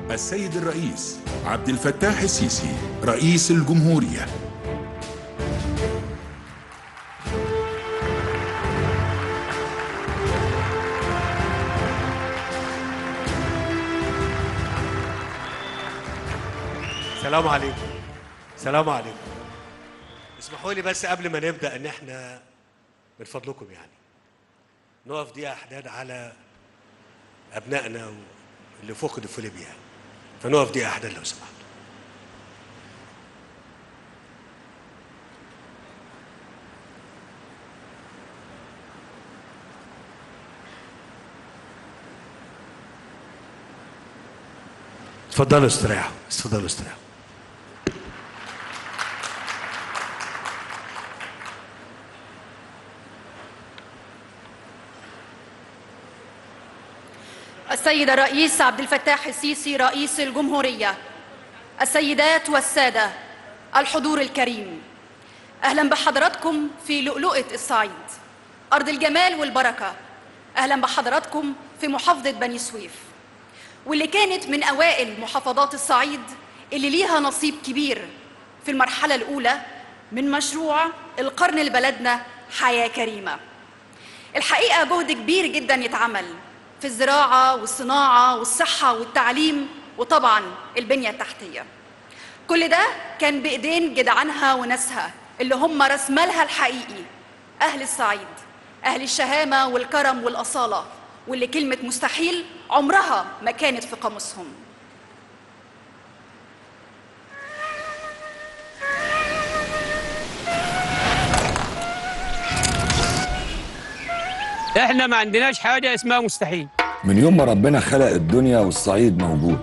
السيد الرئيس عبد الفتاح السيسي رئيس الجمهورية سلام عليكم سلام عليكم اسمحوا لي بس قبل ما نبدا ان احنا من فضلكم يعني نقف دقيقه احداد على ابنائنا اللي فقدوا في ليبيا فنقف دقيقه احداد لو سمحت اتفضلوا استريحوا اتفضلوا استريحوا السيد الرئيس عبد الفتاح السيسي رئيس الجمهورية السيدات والسادة الحضور الكريم أهلا بحضراتكم في لؤلؤة الصعيد أرض الجمال والبركة أهلا بحضراتكم في محافظة بني سويف واللي كانت من أوائل محافظات الصعيد اللي ليها نصيب كبير في المرحلة الأولى من مشروع القرن لبلدنا حياة كريمة الحقيقة جهد كبير جدا يتعمل في الزراعة والصناعة والصحة والتعليم وطبعا البنية التحتية كل ده كان بإيدين جدعنها وناسها اللي هم راس مالها الحقيقي أهل الصعيد أهل الشهامة والكرم والأصالة واللي كلمة مستحيل عمرها ما كانت في قاموسهم احنا ما عندناش حاجه اسمها مستحيل من يوم ما ربنا خلق الدنيا والصعيد موجود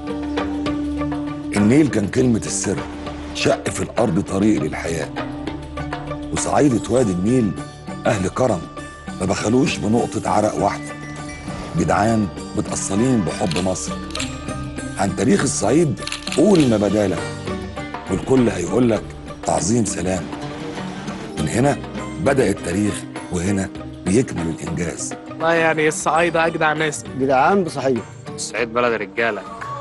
النيل كان كلمة السر شق في الأرض طريق للحياة وصعيدة وادي النيل أهل كرم ما بخلوش بنقطة عرق واحدة جدعان متأصلين بحب مصر عن تاريخ الصعيد قول ما بدالك والكل هيقولك تعظيم سلام من هنا بدأ التاريخ وهنا بيكمل الإنجاز والله يعني الصعايدة أجدع ناس جدعان بصحيح الصعيد بلد رجاله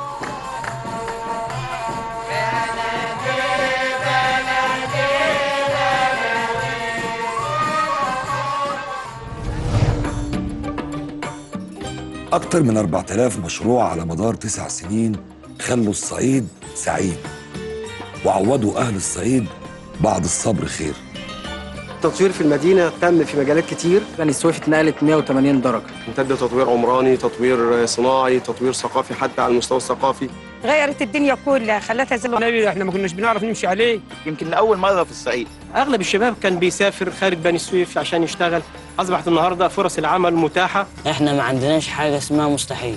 أكتر من 4000 مشروع على مدار تسع سنين خلوا الصعيد سعيد وعوضوا أهل الصعيد بعد الصبر خير التطوير في المدينة تم في مجالات كتير بني سويف اتنقلت 180 درجة امتد تطوير عمراني تطوير صناعي تطوير ثقافي حتى على المستوى الثقافي غيرت الدنيا كلها خلتها زي النبي احنا ما كناش بنعرف نمشي عليه يمكن لأول مرة في الصعيد أغلب الشباب كان بيسافر خارج بني سويف عشان يشتغل أصبحت النهاردة فرص العمل متاحة احنا ما عندناش حاجة اسمها مستحيل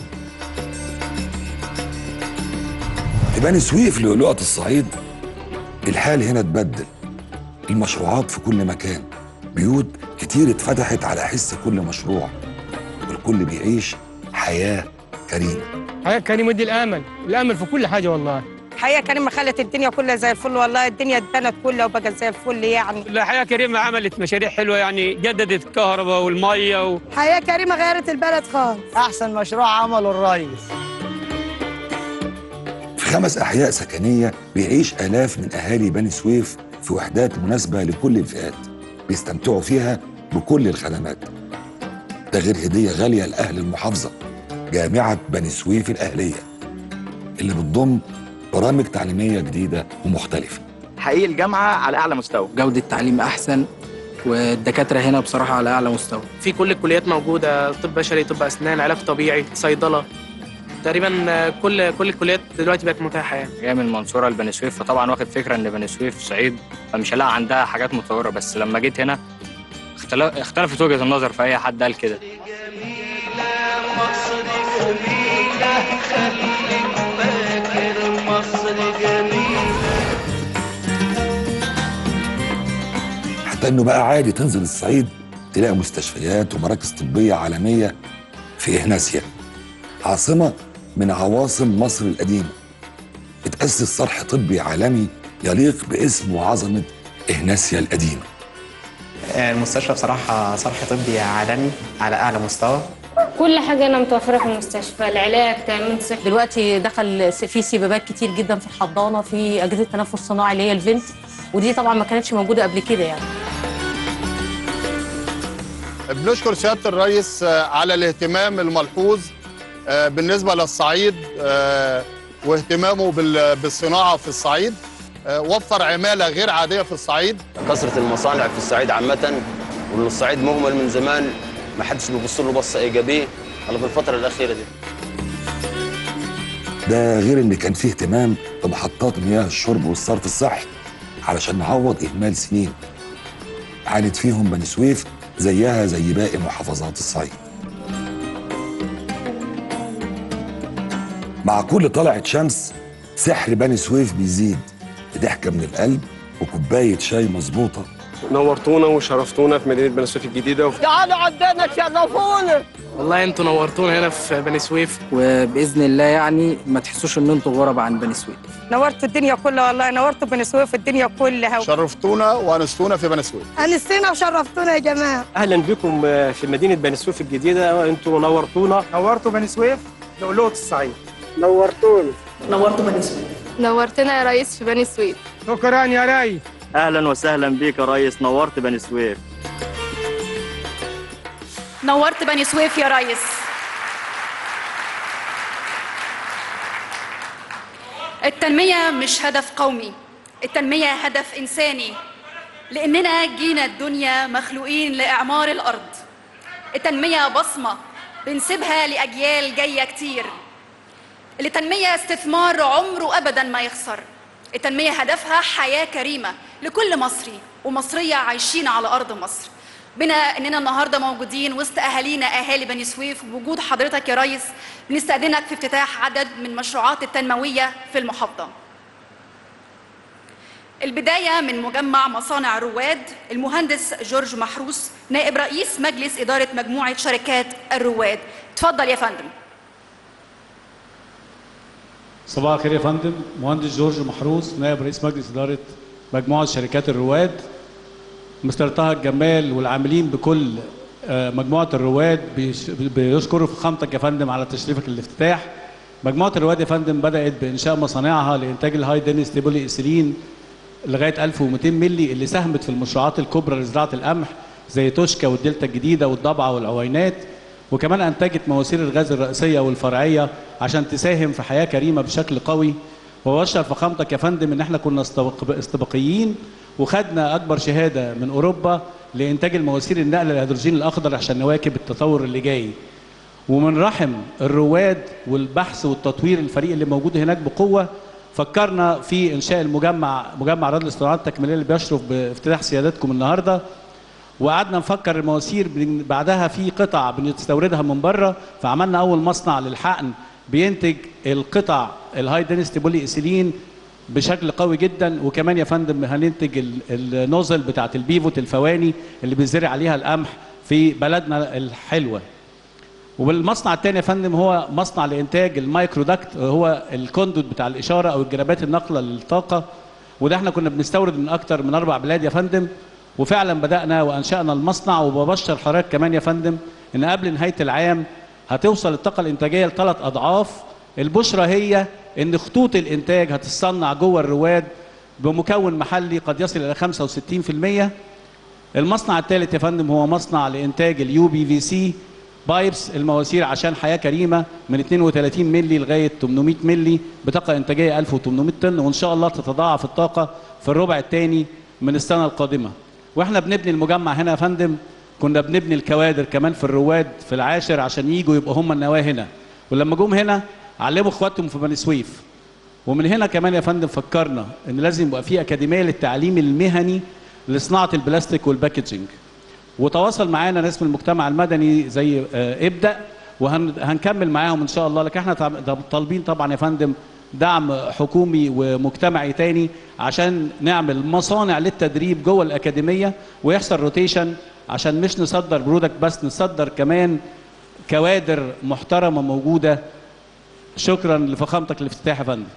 في بني سويف لؤلؤة الصعيد الحال هنا اتبدل المشروعات في كل مكان بيوت كتير اتفتحت على حس كل مشروع والكل بيعيش حياة كريمة حياه كريمه دي الامل الامل في كل حاجه والله حياة كريمة خلت الدنيا كلها زي الفل والله الدنيا اتبنت كلها وبقت زي الفل يعني لا حياه كريمه عملت مشاريع حلوه يعني جددت الكهرباء والميه و... حياة كريمة غيرت البلد خالص أحسن مشروع عمله الريس في خمس أحياء سكنية بيعيش آلاف من أهالي بني سويف في وحدات مناسبة لكل الفئات بيستمتعوا فيها بكل الخدمات ده غير هدية غالية لأهل المحافظة جامعة بني سويف الأهلية اللي بتضم برامج تعليمية جديدة ومختلفة حقيقي الجامعة على أعلى مستوى جودة التعليم أحسن والدكاترة هنا بصراحة على أعلى مستوى في كل الكليات موجودة طب بشري طب أسنان علاج طبيعي صيدلة تقريبا كل كل الكليات دلوقتي بقت متاحة يعني جاي من المنصورة لبني سويف فطبعا واخد فكرة ان بني سويف صعيد فمش هلاقي عندها حاجات متطورة بس لما جيت هنا اختلف اختلفت وجهة النظر في اي حد قال كده حتى انه بقى عادي تنزل الصعيد تلاقي مستشفيات ومراكز طبية عالمية في إهناسيا عاصمة من عواصم مصر القديمة اتأسس صرح طبي عالمي يليق باسم وعظمة إهناسيا القديمة المستشفى بصراحة صرح طبي عالمي على أعلى مستوى كل حاجة هنا متوفرة في المستشفى العلاج تأمين صحي دلوقتي دخل في سبابات كتير جدا في الحضانه في اجهزه تنفس صناعي اللي هي الفنت ودي طبعا ما كانتش موجوده قبل كده يعني بنشكر سياده الرئيس آه، على الاهتمام الملحوظ آه، بالنسبه للصعيد آه، واهتمامه بال- بالصناعه في الصعيد آه، وفر عماله غير عاديه في الصعيد كثرة المصانع في الصعيد عامة وإن الصعيد مهمل من زمان ما حدش بيبص له بصة إيجابية إلا في الفترة الأخيرة دي ده غير ان كان فيه اهتمام بمحطات مياه الشرب والصرف الصحي علشان نعوض اهمال سنين عانت فيهم بني سويف زيها زي باقي محافظات الصعيد مع كل طلعة شمس سحر بني سويف بيزيد ضحكة من القلب وكوباية شاي مظبوطة نورتونا وشرفتونا في مدينه بني سويف الجديده وفي تعالوا عندنا تشرفونا والله انتوا نورتونا هنا في بني سويف وباذن الله يعني ما تحسوش ان انتوا غرب عن بني سويف نورتوا الدنيا كلها والله نورتوا بني سويف الدنيا كلها شرفتونا وانستونا في بني سويف انستينا وشرفتونا يا جماعه اهلا بكم في مدينه بني سويف الجديده انتوا نورتونا نورتوا بني سويف لؤلؤة الصعيد نورتونا نورتوا بني سويف نورتنا يا ريس في بني سويف شكرا يا ري أهلا وسهلا بيك يا ريس نورت بني سويف نورت بني سويف يا ريس التنمية مش هدف قومي التنمية هدف إنساني لأننا جينا الدنيا مخلوقين لإعمار الأرض التنمية بصمة بنسيبها لأجيال جاية كتير التنمية استثمار عمره أبدا ما يخسر التنمية هدفها حياة كريمة لكل مصري ومصرية عايشين على أرض مصر بنا اننا النهارده موجودين وسط اهالينا اهالي بني سويف وبوجود حضرتك يا ريس بنستأذنك في افتتاح عدد من المشروعات التنمويه في المحافظه. البدايه من مجمع مصانع رواد المهندس جورج محروس نائب رئيس مجلس اداره مجموعه شركات الرواد. اتفضل يا فندم. صباح الخير يا فندم مهندس جورج محروس نائب رئيس مجلس إدارة مجموعة شركات الرواد مستر طه الجمال والعاملين بكل آه، مجموعة الرواد بيش- بيشكروا فخامتك يا فندم على تشريفك للافتتاح مجموعة الرواد يا فندم بدأت بإنشاء مصانعها لإنتاج الهاي دينستي بولي إيثيلين لغاية 1200 ملي اللي ساهمت في المشروعات الكبرى لزراعة القمح زي توشكا والدلتا الجديدة والضبعة والعوينات وكمان أنتجت مواسير الغاز الرئيسية والفرعية عشان تساهم في حياة كريمة بشكل قوي وبشر فخامتك يا فندم ان احنا كنا استبق- استباقيين وخدنا اكبر شهاده من اوروبا لانتاج المواسير النقل الهيدروجين الاخضر عشان نواكب التطور اللي جاي ومن رحم الرواد والبحث والتطوير الفريق اللي موجود هناك بقوه فكرنا في انشاء المجمع مجمع رياض الاصطناعات التكميليه اللي بيشرف بافتتاح سيادتكم النهارده وقعدنا نفكر المواسير بن- بعدها في قطع بنستوردها من بره فعملنا اول مصنع للحقن بينتج القطع الهاي دينستي بولي ايثيلين بشكل قوي جدا وكمان يا فندم هننتج ال- النوزل بتاعت البيفوت الفواني اللي بيزرع عليها القمح في بلدنا الحلوه والمصنع الثاني يا فندم هو مصنع لانتاج المايكرو داكت هو الكوندوت بتاع الاشاره او الجرابات النقله للطاقه وده احنا كنا بنستورد من اكتر من اربع بلاد يا فندم وفعلا بدانا وانشانا المصنع وببشر حضرتك كمان يا فندم ان قبل نهايه العام هتوصل الطاقه الانتاجيه لثلاث اضعاف البشرى هي ان خطوط الانتاج هتتصنع جوه الرواد بمكون محلي قد يصل الى 65% المصنع الثالث يا فندم هو مصنع لانتاج اليو بي في سي بايبس المواسير عشان حياه كريمه من 32 مللي لغايه 800 مللي بطاقه انتاجيه 1800 طن وان شاء الله تتضاعف الطاقه في الربع الثاني من السنه القادمه واحنا بنبني المجمع هنا يا فندم كنا بنبني الكوادر كمان في الرواد في العاشر عشان يجوا يبقوا هم النواه هنا ولما جم هنا علموا اخواتهم في بني سويف ومن هنا كمان يا فندم فكرنا ان لازم يبقى في اكاديميه للتعليم المهني لصناعه البلاستيك والباكجينج وتواصل معانا ناس من المجتمع المدني زي آه، ابدا وهنكمل معاهم ان شاء الله لكن احنا طب- طالبين طبعا يا فندم دعم حكومي ومجتمعي تاني عشان نعمل مصانع للتدريب جوه الاكاديميه ويحصل روتيشن عشان مش نصدر برودكت بس نصدر كمان كوادر محترمه موجوده شكرا لفخامتك الافتتاح يا فندم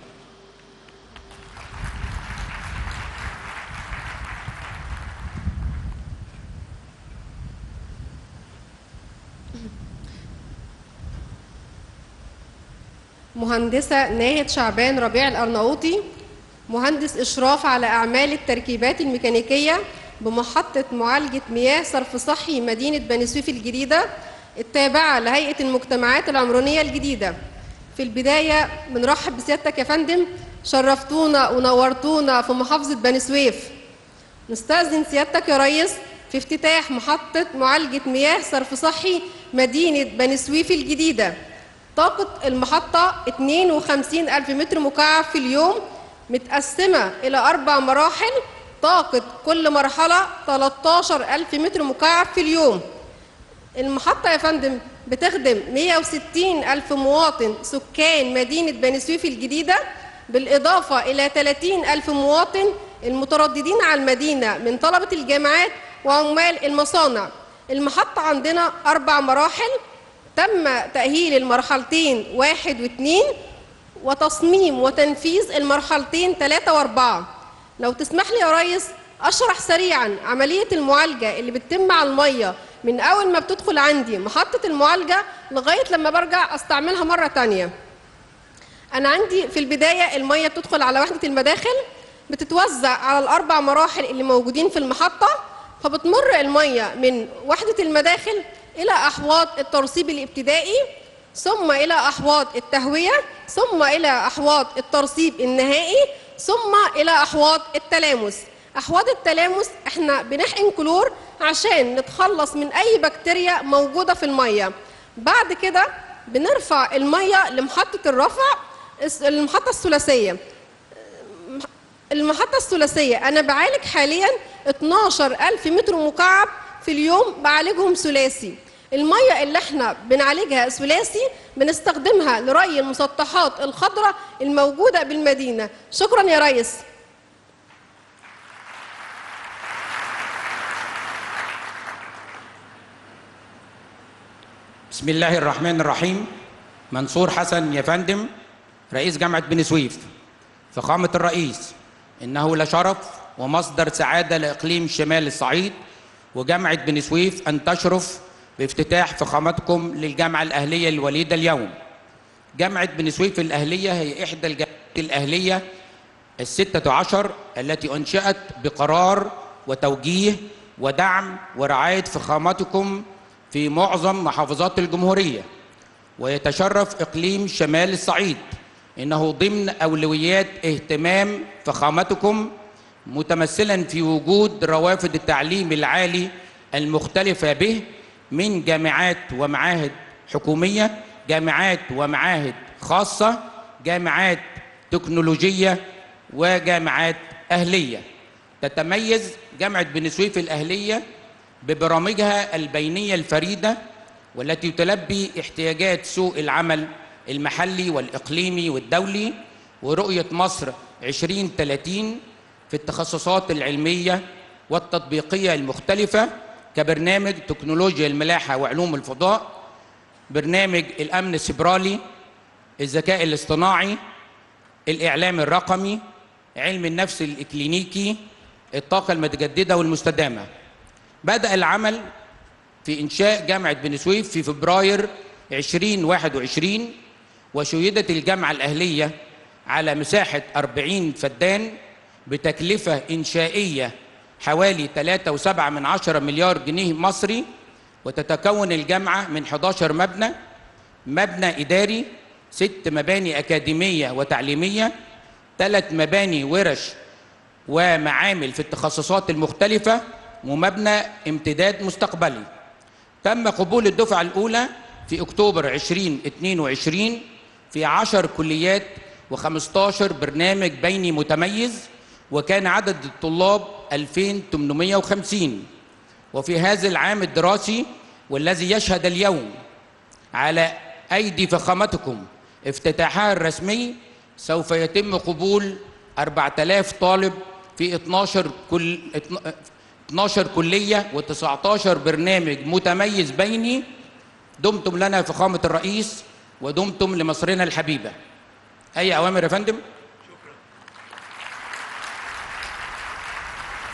مهندسة ناهد شعبان ربيع الأرناؤوطي مهندس إشراف على أعمال التركيبات الميكانيكية بمحطة معالجة مياه صرف صحي مدينة بني سويف الجديدة التابعة لهيئة المجتمعات العمرانية الجديدة في البداية بنرحب بسيادتك يا فندم شرفتونا ونورتونا في محافظة بني سويف نستأذن سيادتك يا ريس في افتتاح محطة معالجة مياه صرف صحي مدينة بني سويف الجديدة طاقة المحطة 52 ألف متر مكعب في اليوم متقسمة إلى أربع مراحل طاقة كل مرحلة 13 ألف متر مكعب في اليوم المحطة يا فندم بتخدم 160 ألف مواطن سكان مدينة بني سويف الجديدة بالإضافة إلى 30 ألف مواطن المترددين على المدينة من طلبة الجامعات وعمال المصانع المحطة عندنا أربع مراحل تم تأهيل المرحلتين واحد واثنين وتصميم وتنفيذ المرحلتين ثلاثة وأربعة لو تسمح لي يا ريس أشرح سريعا عملية المعالجة اللي بتتم على المية من أول ما بتدخل عندي محطة المعالجة لغاية لما برجع أستعملها مرة تانية أنا عندي في البداية المية بتدخل على وحدة المداخل بتتوزع على الأربع مراحل اللي موجودين في المحطة فبتمر المية من وحدة المداخل إلى أحواض الترسيب الابتدائي ثم إلى أحواض التهوية ثم إلى أحواض الترسيب النهائي ثم إلى أحواض التلامس أحواض التلامس إحنا بنحقن كلور عشان نتخلص من أي بكتيريا موجودة في المية بعد كده بنرفع المية لمحطة الرفع المحطة الثلاثية المحطة الثلاثية أنا بعالج حاليا 12 ألف متر مكعب في اليوم بعالجهم ثلاثي المية اللي احنا بنعالجها ثلاثي بنستخدمها لري المسطحات الخضراء الموجودة بالمدينة شكرا يا ريس بسم الله الرحمن الرحيم منصور حسن يا فندم رئيس جامعة بني سويف فخامة الرئيس إنه لشرف ومصدر سعادة لإقليم شمال الصعيد وجامعة بني سويف أن تشرف بافتتاح فخامتكم للجامعة الأهلية الوليدة اليوم جامعة بني سويف الأهلية هي إحدى الجامعات الأهلية الستة عشر التي أنشأت بقرار وتوجيه ودعم ورعاية فخامتكم في معظم محافظات الجمهورية ويتشرف إقليم شمال الصعيد إنه ضمن أولويات اهتمام فخامتكم متمثلا في وجود روافد التعليم العالي المختلفة به من جامعات ومعاهد حكومية جامعات ومعاهد خاصة جامعات تكنولوجية وجامعات أهلية تتميز جامعة بني سويف الأهلية ببرامجها البينية الفريدة والتي تلبي احتياجات سوق العمل المحلي والإقليمي والدولي ورؤية مصر 2030 في التخصصات العلمية والتطبيقية المختلفة كبرنامج تكنولوجيا الملاحة وعلوم الفضاء برنامج الأمن السبرالي الذكاء الاصطناعي الإعلام الرقمي علم النفس الإكلينيكي الطاقة المتجددة والمستدامة بدأ العمل في إنشاء جامعة بني سويف في فبراير 2021 وشيدت الجامعة الأهلية على مساحة 40 فدان بتكلفة إنشائية حوالي 3.7 من عشرة مليار جنيه مصري وتتكون الجامعة من 11 مبنى مبنى إداري ست مباني أكاديمية وتعليمية ثلاث مباني ورش ومعامل في التخصصات المختلفة ومبنى امتداد مستقبلي تم قبول الدفعة الأولى في أكتوبر 2022 في 10 كليات و15 برنامج بيني متميز وكان عدد الطلاب 2850 وفي هذا العام الدراسي والذي يشهد اليوم على أيدي فخامتكم افتتاحها الرسمي سوف يتم قبول 4000 طالب في 12 كل 12 كلية و19 برنامج متميز بيني دمتم لنا فخامة الرئيس ودمتم لمصرنا الحبيبة أي أوامر يا فندم؟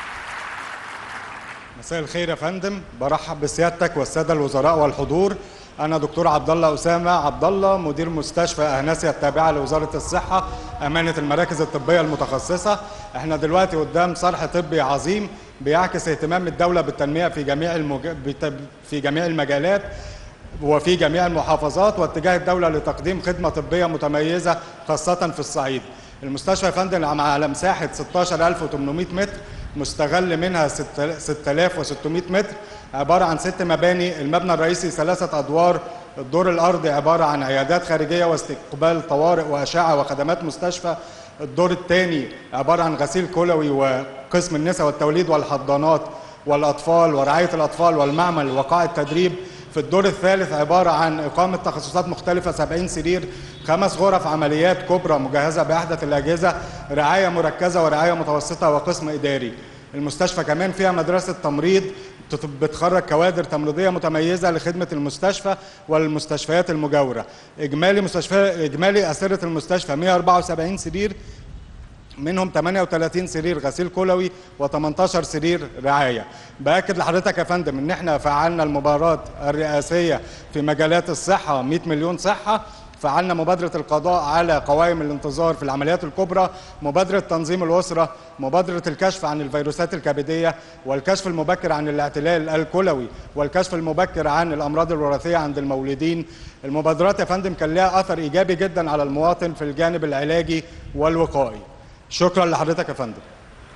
مساء الخير يا فندم برحب بسيادتك والسادة الوزراء والحضور انا دكتور عبد الله اسامه عبد الله مدير مستشفى اهناسيا التابعه لوزاره الصحه امانه المراكز الطبيه المتخصصه احنا دلوقتي قدام صرح طبي عظيم بيعكس اهتمام الدوله بالتنميه في جميع المج... بت- في جميع المجالات وفي جميع المحافظات واتجاه الدولة لتقديم خدمة طبية متميزة خاصة في الصعيد المستشفى يا فندم على مساحة 16800 متر مستغل منها 6600 متر عبارة عن ست مباني المبنى الرئيسي ثلاثة أدوار الدور الأرضي عبارة عن عيادات خارجية واستقبال طوارئ وأشعة وخدمات مستشفى الدور الثاني عبارة عن غسيل كلوي وقسم النساء والتوليد والحضانات والأطفال ورعاية الأطفال والمعمل وقاعة تدريب في الدور الثالث عبارة عن إقامة تخصصات مختلفة 70 سرير خمس غرف عمليات كبرى مجهزة بأحدث الأجهزة رعاية مركزة ورعاية متوسطة وقسم إداري المستشفى كمان فيها مدرسة تمريض بت- بتخرج كوادر تمريضية متميزة لخدمة المستشفى والمستشفيات المجاورة إجمالي مستشفى إجمالي أسرة المستشفى 174 سرير منهم 38 سرير غسيل كلوي و18 سرير رعايه. باكد لحضرتك يا فندم ان احنا فعلنا المبادرات الرئاسيه في مجالات الصحه 100 مليون صحه فعلنا مبادرة القضاء على قوائم الانتظار في العمليات الكبرى مبادرة تنظيم الأسرة مبادرة الكشف عن الفيروسات الكبدية والكشف المبكر عن الاعتلال الكلوي والكشف المبكر عن الأمراض الوراثية عند المولودين المبادرات يا فندم كان لها أثر إيجابي جدا على المواطن في الجانب العلاجي والوقائي شكرا لحضرتك يا فندم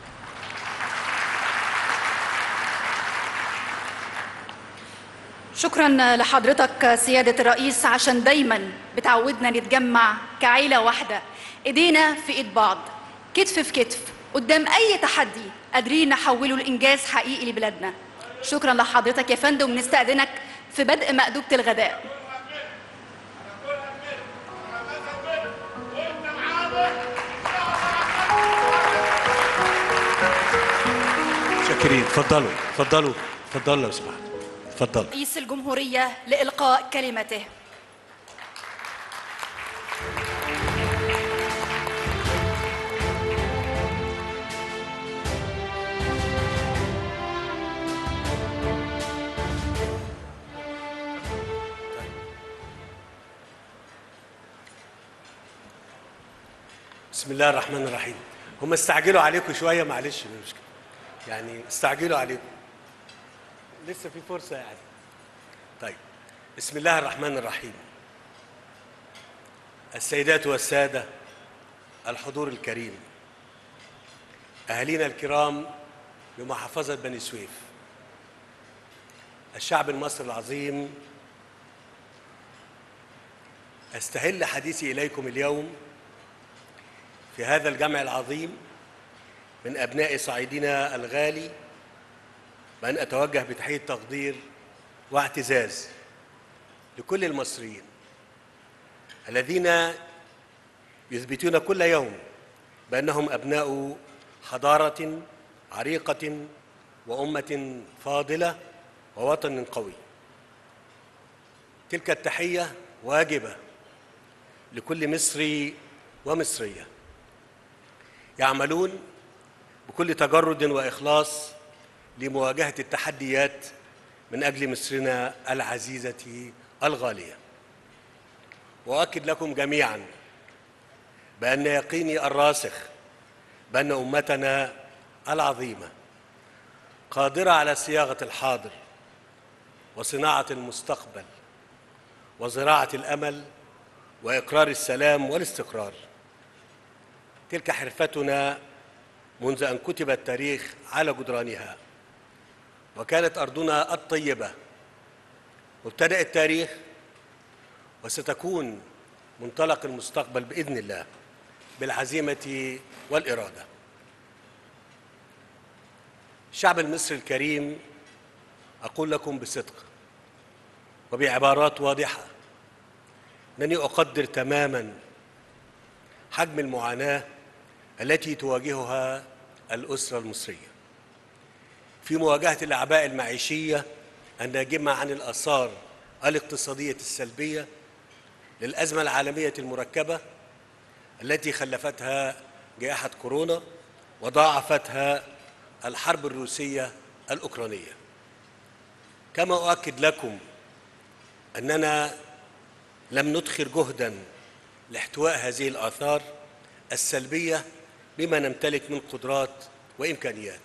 شكرا لحضرتك سيادة الرئيس عشان دايما بتعودنا نتجمع كعيلة واحدة ايدينا في ايد بعض كتف في كتف قدام اي تحدي قادرين نحوله لانجاز حقيقي لبلادنا شكرا لحضرتك يا فندم نستأذنك في بدء مأدبة الغداء شاكرين اتفضلوا اتفضلوا اتفضلوا لو سمحت اتفضل رئيس الجمهورية لإلقاء كلمته بسم الله الرحمن الرحيم هم استعجلوا عليكم شويه معلش مش مشكله يعني استعجلوا عليكم لسه في فرصه يعني طيب بسم الله الرحمن الرحيم السيدات والساده الحضور الكريم اهالينا الكرام بمحافظه بني سويف الشعب المصري العظيم استهل حديثي اليكم اليوم في هذا الجمع العظيم من ابناء صعيدنا الغالي بان اتوجه بتحيه تقدير واعتزاز لكل المصريين الذين يثبتون كل يوم بانهم ابناء حضاره عريقه وامه فاضله ووطن قوي تلك التحيه واجبه لكل مصري ومصريه يعملون بكل تجرد واخلاص لمواجهه التحديات من اجل مصرنا العزيزه الغاليه واؤكد لكم جميعا بان يقيني الراسخ بان امتنا العظيمه قادره على صياغه الحاضر وصناعه المستقبل وزراعه الامل واقرار السلام والاستقرار تلك حرفتنا منذ ان كتب التاريخ على جدرانها وكانت ارضنا الطيبه مبتدا التاريخ وستكون منطلق المستقبل باذن الله بالعزيمه والاراده الشعب المصري الكريم اقول لكم بصدق وبعبارات واضحه انني اقدر تماما حجم المعاناه التي تواجهها الاسره المصريه في مواجهه الاعباء المعيشيه الناجمه عن الاثار الاقتصاديه السلبيه للازمه العالميه المركبه التي خلفتها جائحه كورونا وضاعفتها الحرب الروسيه الاوكرانيه كما اؤكد لكم أننا لم ندخر جهدا لاحتواء هذه الآثار السلبية بما نمتلك من قدرات وإمكانيات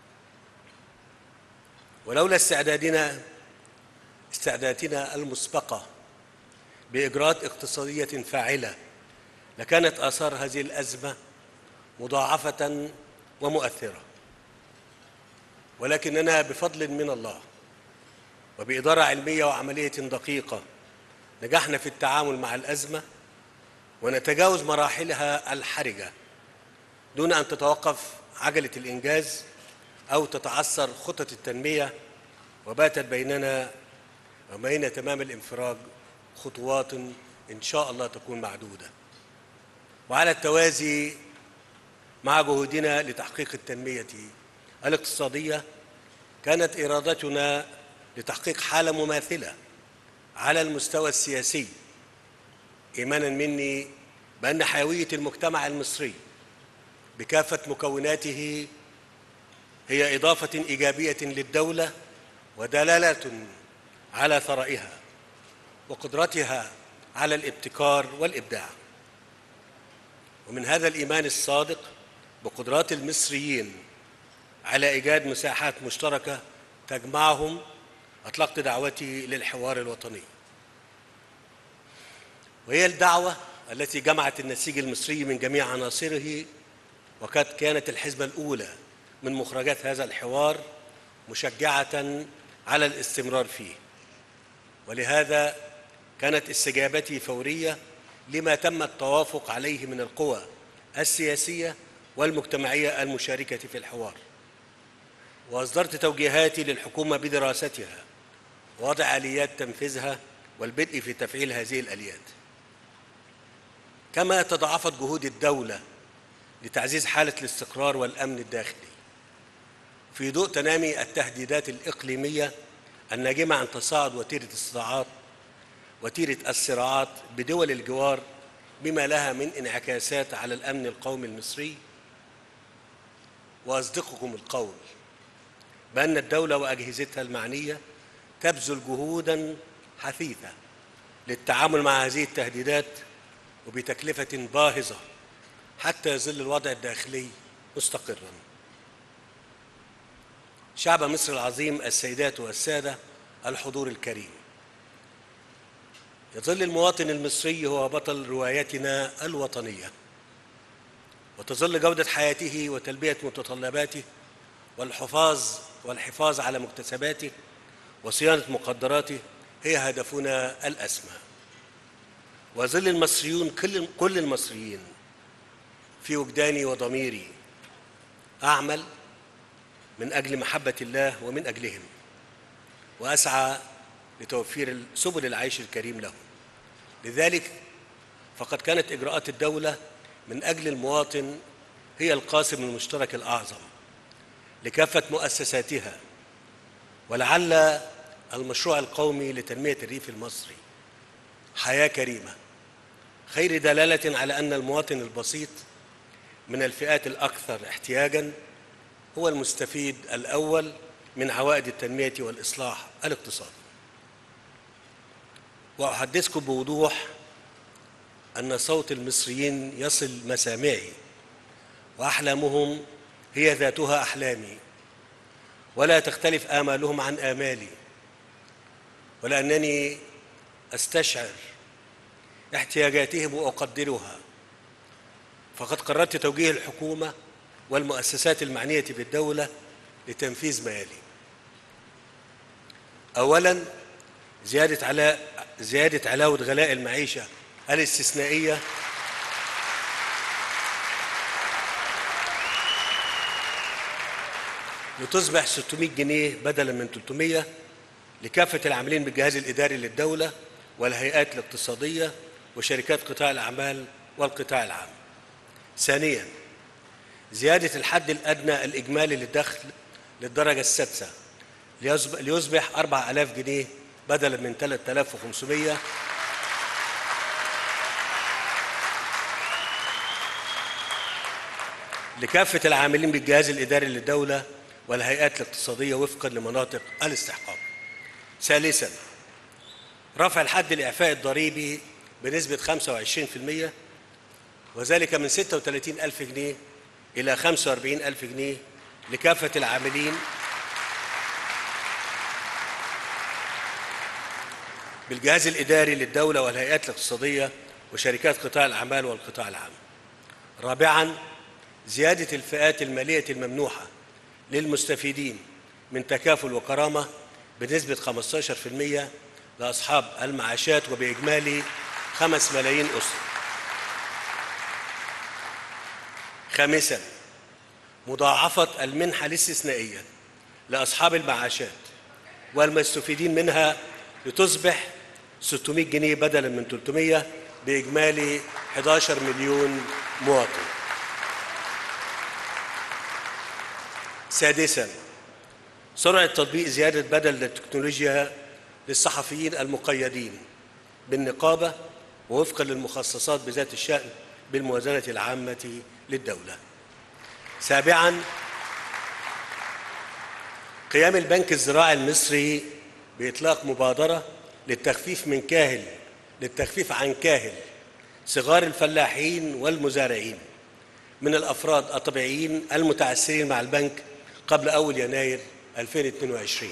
ولولا استعدادنا استعداداتنا المسبقة بإجراءات اقتصادية فاعلة لكانت آثار هذه الأزمة مضاعفة ومؤثرة ولكننا بفضل من الله وبإدارة علمية وعملية دقيقة نجحنا في التعامل مع الأزمة ونتجاوز مراحلها الحرجة دون أن تتوقف عجلة الإنجاز أو تتعثر خطط التنمية وباتت بيننا وبين تمام الانفراج خطوات إن شاء الله تكون معدودة وعلى التوازي مع جهودنا لتحقيق التنمية الاقتصادية كانت إرادتنا لتحقيق حالة مماثلة على المستوى السياسي إيمانا مني بأن حيوية المجتمع المصري بكافة مكوناته هي إضافة إيجابية للدولة ودلالة على ثرائها وقدرتها على الابتكار والإبداع ومن هذا الإيمان الصادق بقدرات المصريين على إيجاد مساحات مشتركة تجمعهم أطلقت دعوتي للحوار الوطني وهي الدعوة التي جمعت النسيج المصري من جميع عناصره وقد كانت الحزبة الأولى من مخرجات هذا الحوار مشجعة على الاستمرار فيه ولهذا كانت استجابتي فورية لما تم التوافق عليه من القوى السياسية والمجتمعية المشاركة في الحوار وأصدرت توجيهاتي للحكومة بدراستها ووضع آليات تنفيذها والبدء في تفعيل هذه الآليات كما تضاعفت جهود الدولة لتعزيز حالة الاستقرار والأمن الداخلي في ضوء تنامي التهديدات الإقليمية الناجمة عن تصاعد وتيرة الصراعات وتيرة الصراعات بدول الجوار بما لها من انعكاسات على الأمن القومي المصري وأصدقكم القول بأن الدولة وأجهزتها المعنية تبذل جهودا حثيثة للتعامل مع هذه التهديدات وبتكلفة باهظة حتى يظل الوضع الداخلي مستقرا شعب مصر العظيم السيدات والسادة الحضور الكريم يظل المواطن المصري هو بطل روايتنا الوطنية وتظل جودة حياته وتلبية متطلباته والحفاظ والحفاظ على مكتسباته وصيانة مقدراته هي هدفنا الأسمى وظل المصريون كل كل المصريين في وجداني وضميري أعمل من أجل محبة الله ومن أجلهم وأسعى لتوفير سبل العيش الكريم لهم لذلك فقد كانت إجراءات الدولة من أجل المواطن هي القاسم المشترك الأعظم لكافة مؤسساتها ولعل المشروع القومي لتنمية الريف المصري حياة كريمة خير دلالة على أن المواطن البسيط من الفئات الأكثر احتياجاً هو المستفيد الأول من عوائد التنمية والإصلاح الاقتصادي وأحدثكم بوضوح أن صوت المصريين يصل مسامعي وأحلامهم هي ذاتها أحلامي ولا تختلف آمالهم عن آمالي ولأنني أستشعر احتياجاتهم وأقدرها فقد قررت توجيه الحكومة والمؤسسات المعنية بالدولة لتنفيذ ما يلي أولا زيادة على زيادة علاوة غلاء المعيشة الاستثنائية لتصبح 600 جنيه بدلا من 300 لكافة العاملين بالجهاز الإداري للدولة والهيئات الاقتصادية وشركات قطاع الأعمال والقطاع العام. ثانيا زيادة الحد الأدنى الإجمالي للدخل للدرجة السادسة ليصبح, ليصبح 4000 جنيه بدلا من 3500 لكافة العاملين بالجهاز الإداري للدولة والهيئات الاقتصادية وفقا لمناطق الاستحقاق. ثالثا رفع الحد الإعفاء الضريبي بنسبة 25% وذلك من 36 ألف جنيه إلى 45 ألف جنيه لكافة العاملين بالجهاز الإداري للدولة والهيئات الاقتصادية وشركات قطاع الأعمال والقطاع العام رابعا زيادة الفئات المالية الممنوحة للمستفيدين من تكافل وكرامة بنسبة 15% لأصحاب المعاشات وبإجمالي 5 ملايين أسرة خامسا مضاعفة المنحة الاستثنائية لأصحاب المعاشات والمستفيدين منها لتصبح 600 جنيه بدلا من 300 بإجمالي 11 مليون مواطن سادسا سرعة تطبيق زيادة بدل التكنولوجيا للصحفيين المقيدين بالنقابة ووفقا للمخصصات بذات الشأن بالموازنة العامة للدولة سابعا قيام البنك الزراعي المصري بإطلاق مبادرة للتخفيف من كاهل للتخفيف عن كاهل صغار الفلاحين والمزارعين من الأفراد الطبيعيين المتعثرين مع البنك قبل أول يناير 2022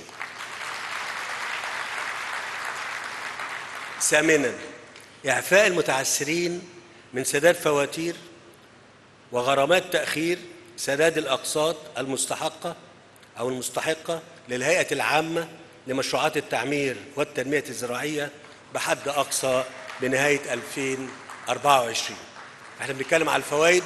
ثامنا إعفاء المتعثرين من سداد فواتير وغرامات تأخير سداد الأقساط المستحقة أو المستحقة للهيئة العامة لمشروعات التعمير والتنمية الزراعية بحد أقصى بنهاية 2024 احنا بنتكلم على الفوائد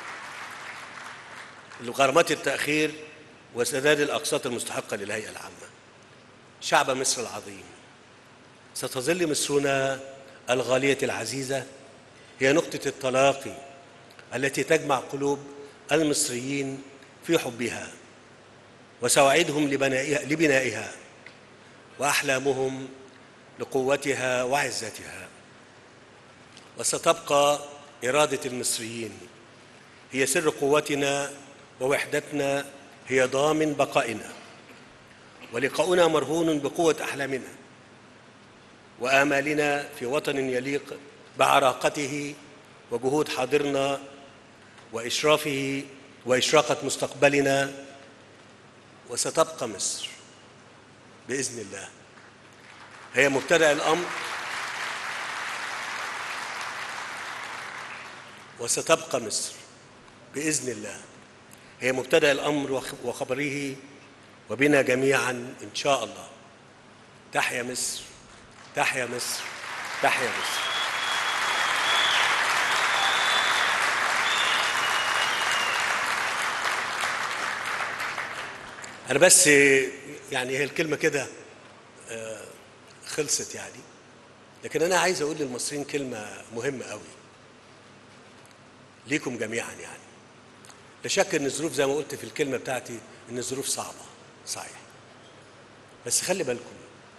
غرامات التأخير وسداد الأقساط المستحقة للهيئة العامة شعب مصر العظيم ستظل مصرنا الغالية العزيزة هي نقطة التلاقي التي تجمع قلوب المصريين في حبها وسواعدهم لبنائها, لبنائها وأحلامهم لقوتها وعزتها وستبقى إرادة المصريين هي سر قوتنا ووحدتنا هي ضامن بقائنا ولقاؤنا مرهون بقوة أحلامنا وآمالنا في وطن يليق بعراقته وجهود حاضرنا وإشرافه وإشراقة مستقبلنا وستبقى مصر بإذن الله هي مبتدأ الأمر وستبقى مصر بإذن الله هي مبتدأ الأمر وخبره وبنا جميعا إن شاء الله تحيا مصر تحيا مصر تحيا مصر أنا بس يعني هي الكلمة كده آه، خلصت يعني لكن أنا عايز أقول للمصريين كلمة مهمة قوي ليكم جميعا يعني لا شك ان الظروف زي ما قلت في الكلمه بتاعتي ان الظروف صعبه صحيح بس خلي بالكم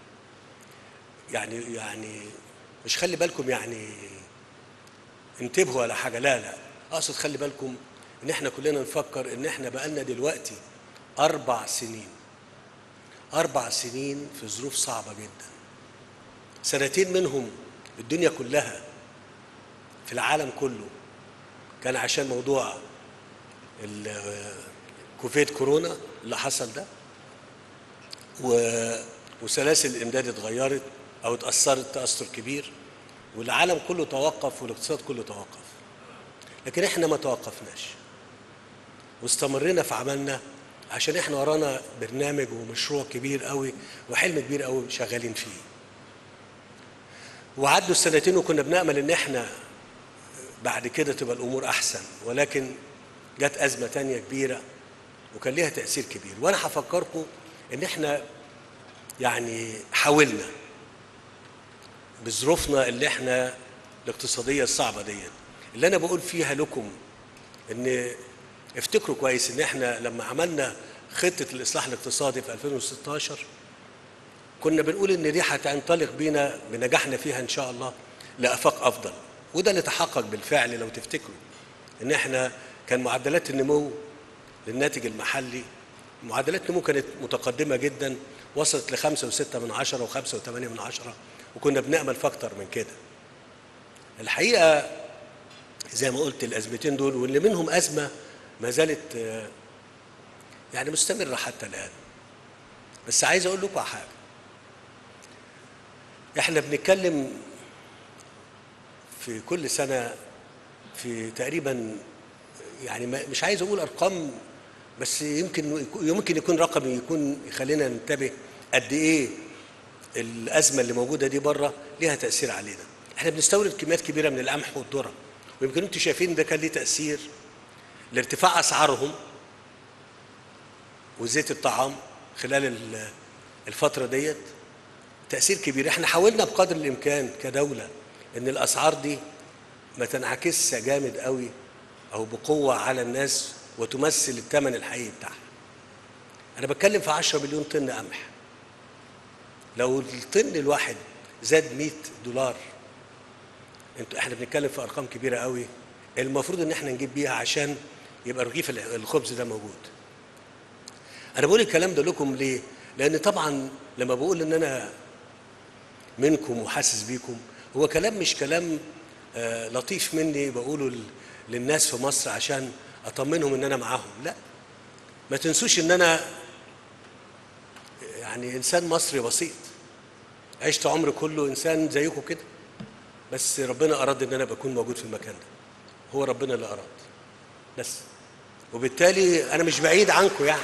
يعني يعني مش خلي بالكم يعني انتبهوا على حاجه لا لا اقصد خلي بالكم ان احنا كلنا نفكر ان احنا بقالنا دلوقتي اربع سنين اربع سنين في ظروف صعبه جدا سنتين منهم الدنيا كلها في العالم كله كان عشان موضوع كوفيد كورونا اللي حصل ده و... وسلاسل الامداد اتغيرت او اتاثرت تاثر كبير والعالم كله توقف والاقتصاد كله توقف لكن احنا ما توقفناش واستمرينا في عملنا عشان احنا ورانا برنامج ومشروع كبير قوي وحلم كبير قوي شغالين فيه وعدوا السنتين وكنا بنامل ان احنا بعد كده تبقى الامور احسن ولكن جت ازمه تانية كبيره وكان ليها تاثير كبير وانا هفكركم ان احنا يعني حاولنا بظروفنا اللي احنا الاقتصاديه الصعبه دي اللي انا بقول فيها لكم ان افتكروا كويس ان احنا لما عملنا خطه الاصلاح الاقتصادي في 2016 كنا بنقول ان دي هتنطلق بينا بنجاحنا فيها ان شاء الله لافاق افضل وده اللي تحقق بالفعل لو تفتكروا ان احنا كان معدلات النمو للناتج المحلي معدلات النمو كانت متقدمه جدا وصلت ل 5 و6 من عشرة و5 و8 من عشرة وكنا بنأمل في أكتر من كده الحقيقة زي ما قلت الأزمتين دول واللي منهم أزمة ما زالت آه، يعني مستمرة حتى الآن بس عايز أقول لكم على حاجة احنا بنتكلم في كل سنة في تقريبا يعني ما- مش عايز أقول أرقام بس يمكن يمكن يكون رقم يكون يخلينا ننتبه قد إيه الأزمة اللي موجودة دي بره ليها تأثير علينا احنا بنستورد كميات كبيرة من القمح والذرة ويمكن انتوا شايفين ده كان ليه تأثير لارتفاع أسعارهم وزيت الطعام خلال ال- الفترة ديت تأثير كبير احنا حاولنا بقدر الإمكان كدولة إن الأسعار دي ما تنعكسش جامد قوي أو بقوة على الناس وتمثل الثمن الحقيقي بتاعها أنا بتكلم في 10 مليون طن قمح لو الطن الواحد زاد 100 دولار انتوا احنا بنتكلم في ارقام كبيره قوي المفروض ان احنا نجيب بيها عشان يبقى رغيف ال- الخبز ده موجود انا بقول الكلام ده لكم ليه لان طبعا لما بقول ان انا منكم وحاسس بيكم هو كلام مش كلام آه لطيف مني بقوله ل- للناس في مصر عشان اطمنهم ان انا معاهم لا ما تنسوش ان انا يعني انسان مصري بسيط عشت عمري كله انسان زيكم كده بس ربنا اراد ان انا بكون موجود في المكان ده هو ربنا اللي اراد بس وبالتالي انا مش بعيد عنكم يعني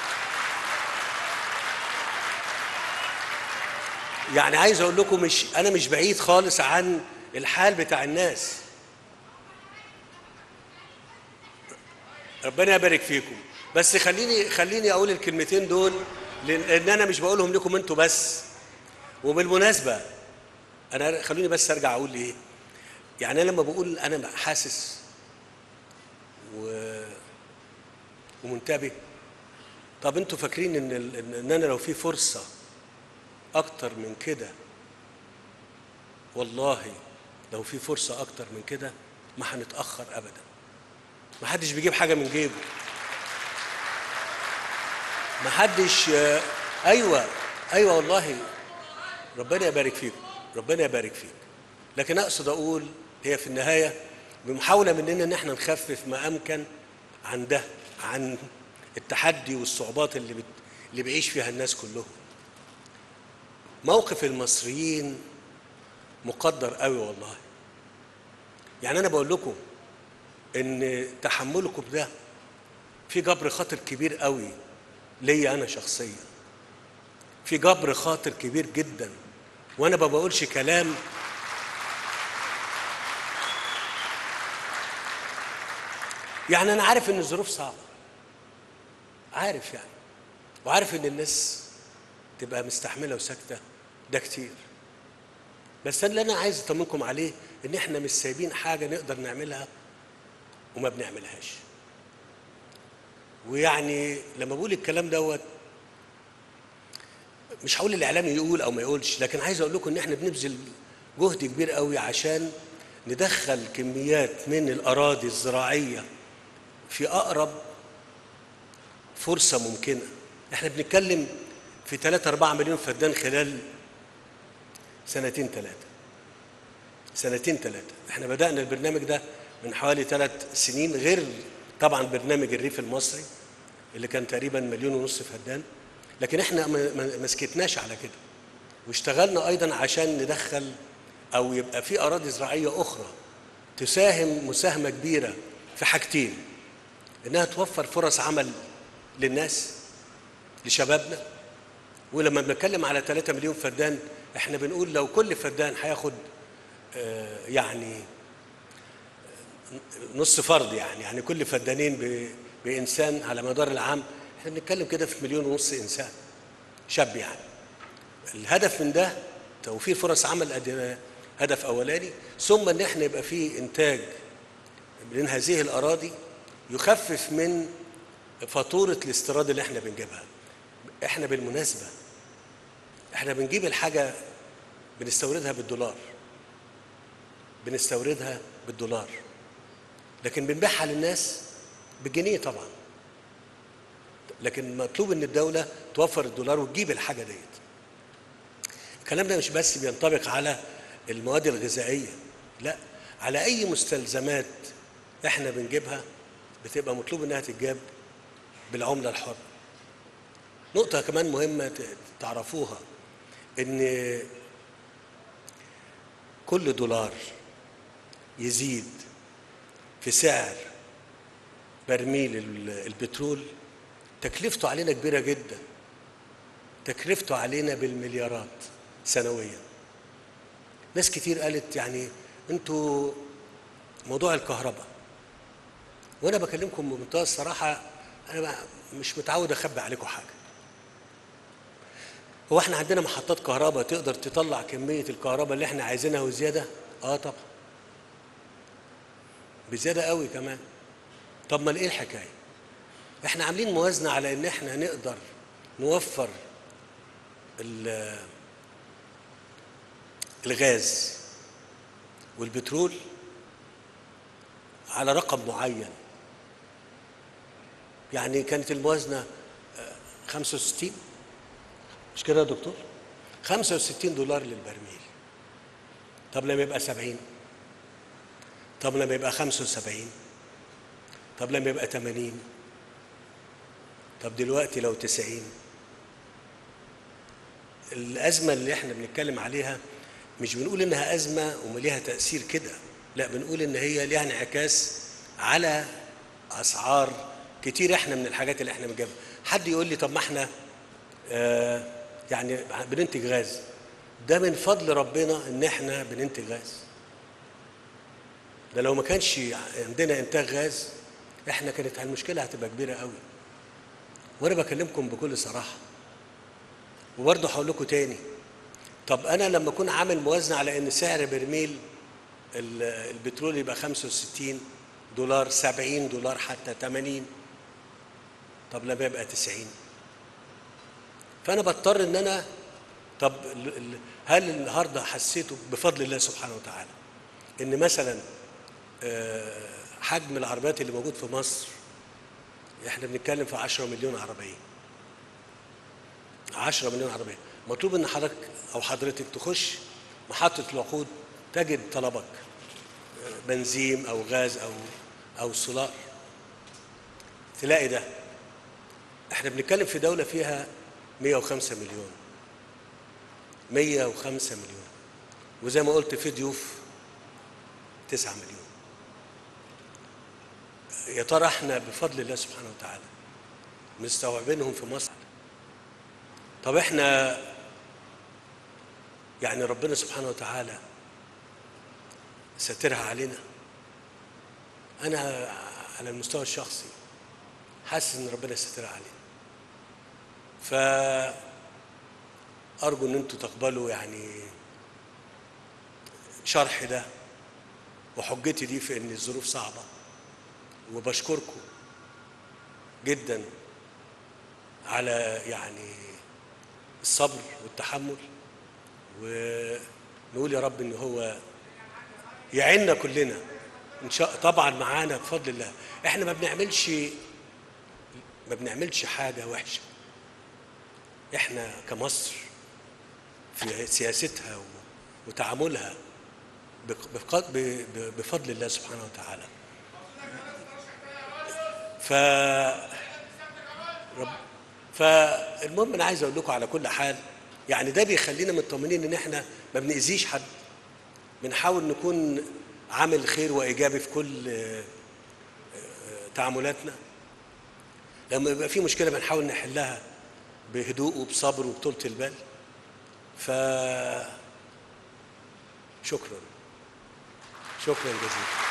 يعني عايز اقول لكم مش انا مش بعيد خالص عن الحال بتاع الناس ربنا يبارك فيكم بس خليني خليني اقول الكلمتين دول لان انا مش بقولهم لكم انتوا بس وبالمناسبه انا خلوني بس ارجع اقول ايه يعني انا لما بقول انا حاسس و... ومنتبه طب انتوا فاكرين ان ال- ان إن انا لو في فرصه اكتر من كده والله لو في فرصه اكتر من كده ما هنتاخر ابدا ما حدش بيجيب حاجه من جيبه ما حدش آه، ايوه ايوه والله ربنا يبارك فيكم ربنا يبارك فيك لكن اقصد اقول هي في النهايه بمحاوله مننا ان احنا نخفف ما امكن عن ده عن التحدي والصعوبات اللي بت... اللي بيعيش فيها الناس كلهم موقف المصريين مقدر قوي والله يعني انا بقول لكم ان تحملكم ده في جبر خاطر كبير قوي ليا انا شخصيا في جبر خاطر كبير جدا وانا ما بقولش كلام يعني انا عارف ان الظروف صعبه عارف يعني وعارف ان الناس تبقى مستحمله وساكته ده كتير بس أنا اللي انا عايز اطمنكم عليه ان احنا مش سايبين حاجه نقدر نعملها وما بنعملهاش ويعني لما بقول الكلام دوت مش هقول الاعلام يقول او ما يقولش لكن عايز اقول لكم ان احنا بنبذل جهد كبير قوي عشان ندخل كميات من الاراضي الزراعيه في اقرب فرصه ممكنه احنا بنتكلم في 3 4 مليون فدان خلال سنتين ثلاثه سنتين ثلاثه احنا بدانا البرنامج ده من حوالي ثلاث سنين غير طبعا برنامج الريف المصري اللي كان تقريبا مليون ونص فدان لكن احنا ما ما- ما سكتناش على كده واشتغلنا ايضا عشان ندخل او يبقى في اراضي زراعيه اخرى تساهم مساهمه كبيره في حاجتين انها توفر فرص عمل للناس لشبابنا ولما بنتكلم على 3 مليون فدان احنا بنقول لو كل فدان هياخد آه، يعني نص فرد يعني يعني كل فدانين ب- بانسان على مدار العام احنا بنتكلم كده في مليون ونص انسان شاب يعني الهدف من ده توفير فرص عمل أدي هدف اولاني ثم ان احنا يبقى في انتاج من هذه الاراضي يخفف من فاتوره الاستيراد اللي احنا بنجيبها احنا بالمناسبه احنا بنجيب الحاجه بنستوردها بالدولار بنستوردها بالدولار لكن بنبيعها للناس بالجنيه طبعا لكن مطلوب ان الدوله توفر الدولار وتجيب الحاجه ديت الكلام ده مش بس بينطبق على المواد الغذائيه لا على اي مستلزمات احنا بنجيبها بتبقى مطلوب انها تتجاب بالعمله الحره نقطه كمان مهمه ت- تعرفوها ان كل دولار يزيد في سعر برميل ال- البترول تكلفته علينا كبيره جدا تكلفته علينا بالمليارات سنويا ناس كتير قالت يعني انتوا موضوع الكهرباء وانا بكلمكم بمنتهى الصراحه انا ما- مش متعود اخبي عليكم حاجه هو احنا عندنا محطات كهرباء تقدر تطلع كميه الكهرباء اللي احنا عايزينها وزياده اه طبعا بزياده قوي كمان طب ما ايه الحكايه احنا عاملين موازنه على ان احنا نقدر نوفر ال- الغاز والبترول على رقم معين يعني كانت الموازنه آه، 65 مش كده يا دكتور 65 دولار للبرميل طب لما يبقى 70 طب لما يبقى 75 طب لما يبقى 80 طب دلوقتي لو 90 الأزمة اللي احنا بنتكلم عليها مش بنقول إنها أزمة وليها تأثير كده لا بنقول إن هي ليها انعكاس على أسعار كتير احنا من الحاجات اللي احنا بنجيبها حد يقول لي طب ما احنا آه يعني بننتج غاز ده من فضل ربنا ان احنا بننتج غاز ده لو ما كانش عندنا انتاج غاز احنا كانت المشكله هتبقى كبيره قوي وانا بكلمكم بكل صراحه وبرضه هقول لكم تاني طب انا لما اكون عامل موازنه على ان سعر برميل ال- البترول يبقى 65 دولار 70 دولار حتى 80 طب لما يبقى 90 فانا بضطر ان انا طب ال- ال- هل النهارده حسيته بفضل الله سبحانه وتعالى ان مثلا آه، حجم العربيات اللي موجود في مصر احنا بنتكلم في 10 مليون عربيه 10 مليون عربيه مطلوب ان حضرتك او حضرتك تخش محطه الوقود تجد طلبك آه، بنزين او غاز او او سولار تلاقي ده احنا بنتكلم في دوله فيها 105 مليون 105 مليون وزي ما قلت في ضيوف 9 مليون يا ترى احنا بفضل الله سبحانه وتعالى مستوعبينهم في مصر طب احنا يعني ربنا سبحانه وتعالى ساترها علينا انا على المستوى الشخصي حاسس ان ربنا ساترها علينا ف ارجو ان انتوا تقبلوا يعني شرحي ده وحجتي دي في ان الظروف صعبه وبشكركم جدا على يعني الصبر والتحمل ونقول يا رب ان هو يعيننا كلنا ان شاء طبعا معانا بفضل الله احنا ما بنعملش ما بنعملش حاجه وحشه احنا كمصر في سياستها و- وتعاملها بق- بق- ب- ب- بفضل الله سبحانه وتعالى ف رب فالمهم انا عايز اقول لكم على كل حال يعني ده بيخلينا مطمنين ان احنا ما بنأذيش حد بنحاول نكون عامل خير وايجابي في كل آه، آه، تعاملاتنا لما يبقى في مشكله بنحاول نحلها بهدوء وبصبر وبطولة البال ف شكرا شكرا جزيلا